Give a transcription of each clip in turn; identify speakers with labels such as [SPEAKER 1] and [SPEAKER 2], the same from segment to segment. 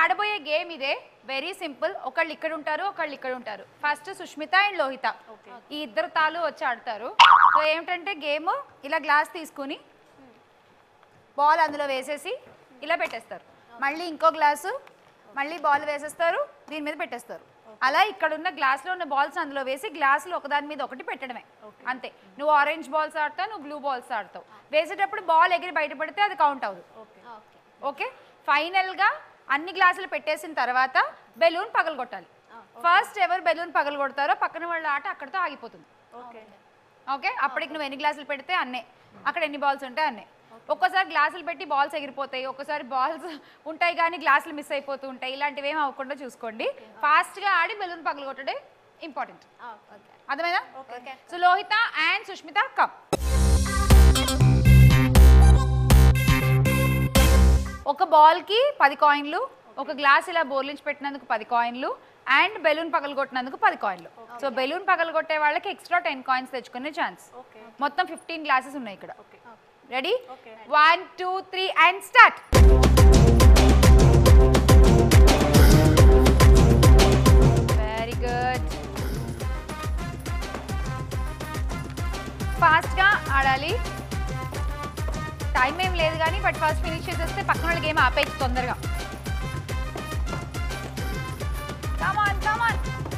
[SPEAKER 1] ఆడబోయే game ఇదే very simple ఒకళ్ళు ఇక్కడ ఉంటారు ఒకళ్ళు ఇక్కడ ఉంటారు ఫస్ట్ సుష్మిత అండ్ లోహిత ఈ ఇద్దరు తాలు వచ్చి ఆడతారు సో ఏమిటంటే గేమ్ ఇలా గ్లాస్ తీసుకుని బాల్ అందులో వేసేసి ఇలా పెట్టేస్తారు మళ్ళీ ఇంకో గ్లాసు మళ్ళీ బాల్ వేసేస్తారు దీని మీద పెట్టేస్తారు అలా ఇక్కడ ఉన్న గ్లాస్లో ఉన్న బాల్స్ అందులో వేసి గ్లాసులు ఒకదాని మీద ఒకటి పెట్టడమే అంతే నువ్వు ఆరెంజ్ బాల్స్ ఆడతావు నువ్వు బ్లూ బాల్స్ ఆడతావు వేసేటప్పుడు బాల్ ఎగిరి బయట పడితే అది కౌంట్ అవ్వదు ఓకే ఫైనల్గా అన్ని గ్లాసులు పెట్టేసిన తర్వాత బెలూన్ పగలగొట్టాలి ఫస్ట్ ఎవరు బెలూన్ పగలగొడతారో పక్కన వాళ్ళ ఆట అక్కడితో ఆగిపోతుంది
[SPEAKER 2] ఓకే
[SPEAKER 1] ఓకే అప్పటికి నువ్వు ఎన్ని గ్లాసులు పెడితే అన్నే అక్కడ ఎన్ని బాల్స్ ఉంటే అన్నే ఒక్కోసారి గ్లాసులు పెట్టి బాల్స్ ఎగిరిపోతాయి ఒక్కోసారి బాల్స్ ఉంటాయి కానీ గ్లాసులు మిస్ అయిపోతూ ఉంటాయి ఇలాంటివి ఏమి అవ్వకుండా చూసుకోండి ఫాస్ట్గా ఆడి బెలూన్ పగలగొట్టడే ఇంపార్టెంట్ అర్థమైనా so Lohita and Sushmita come ఒక బాల్కి పది కాయిన్లు ఒక గ్లాస్ ఇలా బోర్లించి పెట్టినందుకు పది కాయిన్లు అండ్ బెలూన్ పగలగొట్టినందుకు పది కాయిన్లు సో బెలూన్ పగలగొట్టే వాళ్ళకి ఎక్స్ట్రా టెన్ కాయిన్స్ తెచ్చుకునే ఛాన్స్
[SPEAKER 2] ఓకే
[SPEAKER 1] మొత్తం ఫిఫ్టీన్ గ్లాసెస్ ఉన్నాయి ఇక్కడ
[SPEAKER 2] okay
[SPEAKER 1] ready
[SPEAKER 2] Okay.
[SPEAKER 1] One two three and start very good ఫాస్ట్గా ఆడాలి టైం ఏం లేదు కానీ బట్ ఫస్ట్ ఫినిష్ చేసేస్తే పక్కన వాళ్ళ గేమ్ ఆపేయచ్చు తొందరగా కమాన్ కమాన్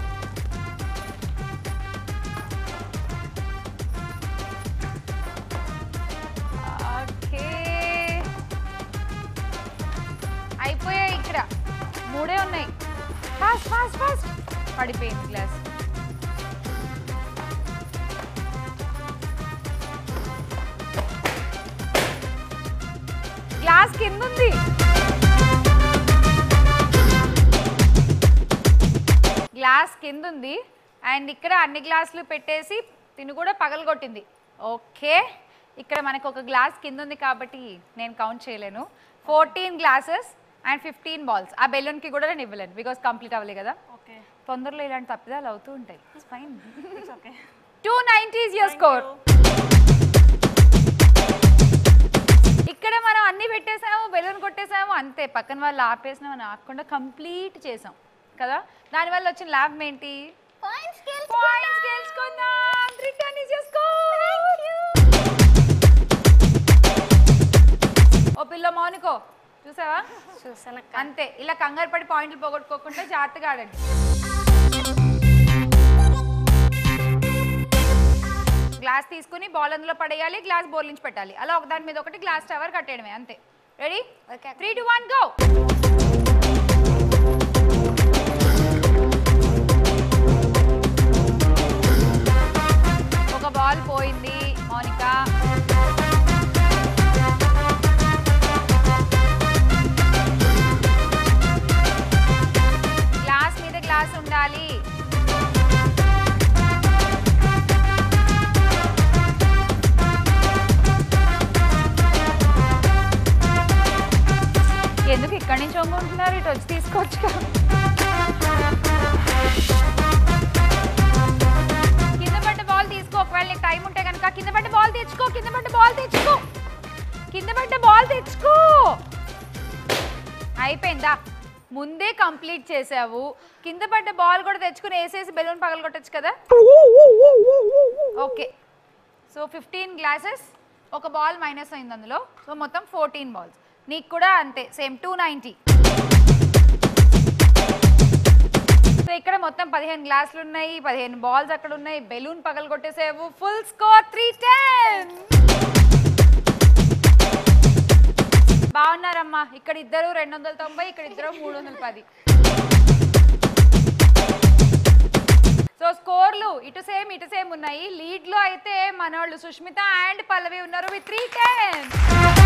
[SPEAKER 1] ఓకే అయిపోయాయి ఇక్కడ మూడే ఉన్నాయి ఫాస్ట్ ఫాస్ట్ ఫాస్ట్ పడిపోయింది గ్లాస్ గ్లాస్ కింద ఉంది గ్లాస్ కింద ఉంది అండ్ ఇక్కడ అన్ని గ్లాసులు పెట్టేసి తిను కూడా పగలగొట్టింది ఓకే ఇక్కడ మనకు ఒక గ్లాస్ కింద ఉంది కాబట్టి నేను కౌంట్ చేయలేను fourteen glasses and fifteen balls ఆ బెలూన్కి కూడా నేను ఇవ్వలేను బికాస్ కంప్లీట్ అవ్వలేదు కదా
[SPEAKER 2] ఓకే
[SPEAKER 1] తొందరలో ఇలాంటి తప్పిదాలు అవుతూ ఉంటాయి fine
[SPEAKER 2] it's okay
[SPEAKER 1] two ninety's your score ఇక్కడ మనం అన్ని పెట్టేసాము బెలూన్ కొట్టేసాము అంతే పక్కన వాళ్ళు ఆపేసినా మనం ఆపకుండా కంప్లీట్ చేసాం కదా దానివల్ల వచ్చిన లాభం ఏంటి
[SPEAKER 3] పాయింట్స్
[SPEAKER 1] పాయింట్స్ గెలుచుకుందాం రిటర్న్ ఇస్ యువర్ స్కోర్ ఓ పిల్ల మౌనికో చూసావా
[SPEAKER 3] చూసానక్క
[SPEAKER 1] అంతే ఇలా కంగారు పడి పాయింట్లు పోగొట్టుకోకుండా జాగ్రత్తగా ఆడండి గ్లాస్ తీసుకుని బాల్ అందులో పడేయాలి గ్లాస్ బోర్లించి పెట్టాలి అలా ఒకదాని మీద ఒకటి గ్లాస్ టవర్ కట్టేయడమే అంతే ready
[SPEAKER 3] okay
[SPEAKER 1] three two one go ఒక బాల్ పోయింది మౌనిక గ్లాస్ మీద గ్లాస్ ఉండాలి ఎందుకు ఇక్కడి నుంచి వంగుంటున్నారు ఇటు వచ్చి తీసుకోవచ్చు కింద పడ్డ బాల్ తీసుకో ఒకవేళ నీకు టైం ఉంటే కనుక కింద పడ్డ బాల్ తెచ్చుకో కింద పడ్డ బాల్ తెచ్చుకో కింద పడ్డ బాల్ తెచ్చుకో అయిపోయిందా ముందే కంప్లీట్ చేసావు కింద పడ్డ బాల్ కూడా తెచ్చుకుని వేసేసి బెలూన్ పగలగొట్టచ్చు కదా ఓకే సో ఫిఫ్టీన్ గ్లాసెస్ ఒక బాల్ మైనస్ అయింది అందులో సో మొత్తం ఫోర్టీన్ బాల్స్ నీకు కూడా అంతే సేమ్ టూ నైంటీ సో ఇక్కడ మొత్తం పదిహేను గ్లాసులు ఉన్నాయి పదిహేను బాల్స్ అక్కడ ఉన్నాయి బెలూన్ పగలు కొట్టేసేవు ఫుల్ స్కోర్ త్రీ టెన్ బాగున్నారమ్మా ఇక్కడ ఇద్దరు రెండు వందల తొంభై ఇక్కడ ఇద్దరు మూడు వందల పది సో స్కోర్లు ఇటు సేమ్ ఇటు సేమ్ ఉన్నాయి లీడ్ లో అయితే మనోళ్ళు సుష్మిత అండ్ పల్లవి ఉన్నారు విత్ త్రీ టెన్